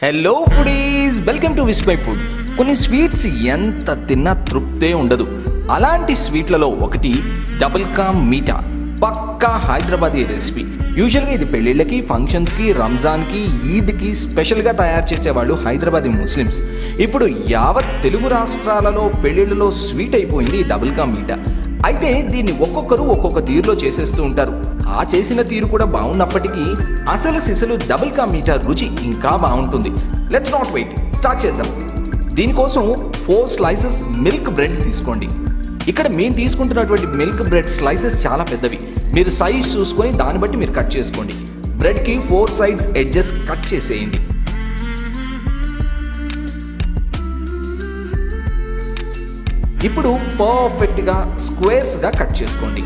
hello foodies welcome to Vismai food కొన్ని sweets ఎంత తిన్నా తృప్తే ఉండదు అలాంటి స్వీట్లలో ఒకటి డబుల్ కా మీఠా పక్కా హైదరాబాదీ రెసిపీ యూజువల్గా ఇది పెళ్ళిళ్ళకి ఫంక్షన్స్కి రంజాన్కి ఈద్కి స్పెషల్గా తయారు చేసేవాళ్ళు హైదరాబాదీ ముస్లిమ్స్ ఇప్పుడు యావత్ తెలుగు రాష్ట్రాలలో పెళ్ళిళ్ళలో స్వీట్ అయిపోయింది ఈ డబుల్ కా మీఠా అయితే దీన్ని ఒక్కొక్కరు ఒక్కొక్క తీరులో చేసేస్తూ ఉంటారు ఆ చేసిన తీరు కూడా బాగున్నప్పటికీ అసలు సిసలు డబుల్ కా మీటర్ రుచి ఇంకా బాగుంటుంది లెట్స్ నాట్ వెయిట్ స్టార్ట్ చేద్దాం దీనికోసం ఫోర్ స్లైసెస్ మిల్క్ బ్రెడ్ తీసుకోండి ఇక్కడ మేము తీసుకుంటున్నటువంటి మిల్క్ బ్రెడ్ స్లైసెస్ చాలా పెద్దవి మీరు సైజ్ చూసుకొని దాన్ని బట్టి మీరు కట్ చేసుకోండి బ్రెడ్కి ఫోర్ సైడ్స్ ఎడ్జెస్ కట్ చేసేయండి ఇప్పుడు పర్ఫెక్ట్గా స్క్వేర్స్గా కట్ చేసుకోండి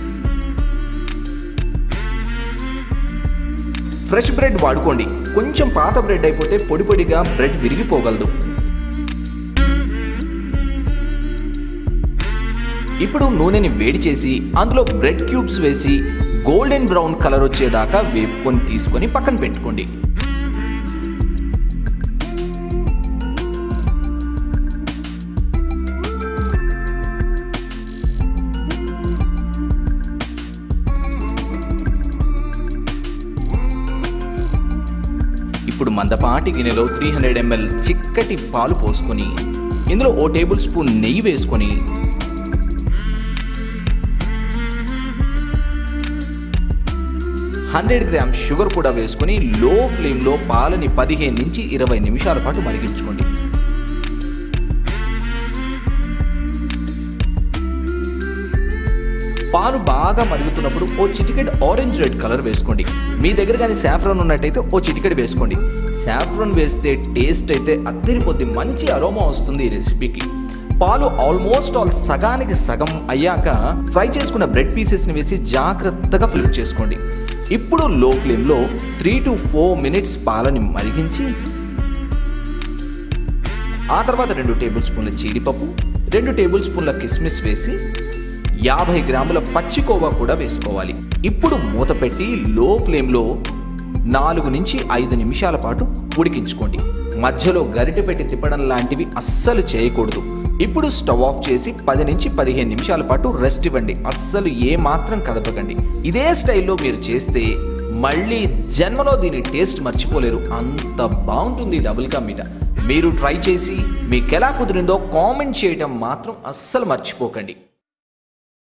ఫ్రెష్ బ్రెడ్ వాడుకోండి కొంచెం పాత బ్రెడ్ అయిపోతే పొడి పొడిగా బ్రెడ్ విరిగిపోగలదు ఇప్పుడు నూనెని వేడి చేసి అందులో బ్రెడ్ క్యూబ్స్ వేసి గోల్డెన్ బ్రౌన్ కలర్ వచ్చేదాకా వేపుకొని తీసుకొని పక్కన పెట్టుకోండి ఇప్పుడు మందపాటి గిన్నెలో త్రీ హండ్రెడ్ ఎంఎల్ చిక్కటి పాలు పోసుకొని ఇందులో ఓ టేబుల్ స్పూన్ నెయ్యి వేసుకొని హండ్రెడ్ గ్రామ్ షుగర్ కూడా వేసుకొని లో ఫ్లేమ్లో పాలని పదిహేను నుంచి ఇరవై నిమిషాల పాటు మరిగించుకోండి పాలు బాగా మరుగుతున్నప్పుడు ఓ చిటికెడ్ ఆరెంజ్ రెడ్ కలర్ వేసుకోండి మీ దగ్గర కానీ సాఫ్రాన్ ఉన్నట్టయితే ఓ చిటికెడ్ వేసుకోండి సాఫ్రాన్ వేస్తే టేస్ట్ అయితే అద్దరిపోద్ది మంచి అరోమా వస్తుంది ఈ రెసిపీకి పాలు ఆల్మోస్ట్ ఆల్ సగానికి సగం అయ్యాక ఫ్రై చేసుకున్న బ్రెడ్ పీసెస్ని వేసి జాగ్రత్తగా ఫ్లిప్ చేసుకోండి ఇప్పుడు లో ఫ్లేమ్లో త్రీ టు ఫోర్ మినిట్స్ పాలని మరిగించి ఆ తర్వాత రెండు టేబుల్ స్పూన్ల జీడిపప్పు రెండు టేబుల్ స్పూన్ల కిస్మిస్ వేసి యాభై గ్రాముల పచ్చికోవా కూడా వేసుకోవాలి ఇప్పుడు మూత పెట్టి లో ఫ్లేమ్లో నాలుగు నుంచి ఐదు నిమిషాల పాటు ఉడికించుకోండి మధ్యలో గరిటె పెట్టి తిప్పడం లాంటివి అస్సలు చేయకూడదు ఇప్పుడు స్టవ్ ఆఫ్ చేసి పది నుంచి పదిహేను నిమిషాల పాటు రెస్ట్ ఇవ్వండి అస్సలు ఏ మాత్రం కదపకండి ఇదే స్టైల్లో మీరు చేస్తే మళ్ళీ జన్మలో దీని టేస్ట్ మర్చిపోలేరు అంత బాగుంటుంది డబుల్ కా మీట మీరు ట్రై చేసి మీకు ఎలా కుదిరిందో కామెంట్ చేయటం మాత్రం అస్సలు మర్చిపోకండి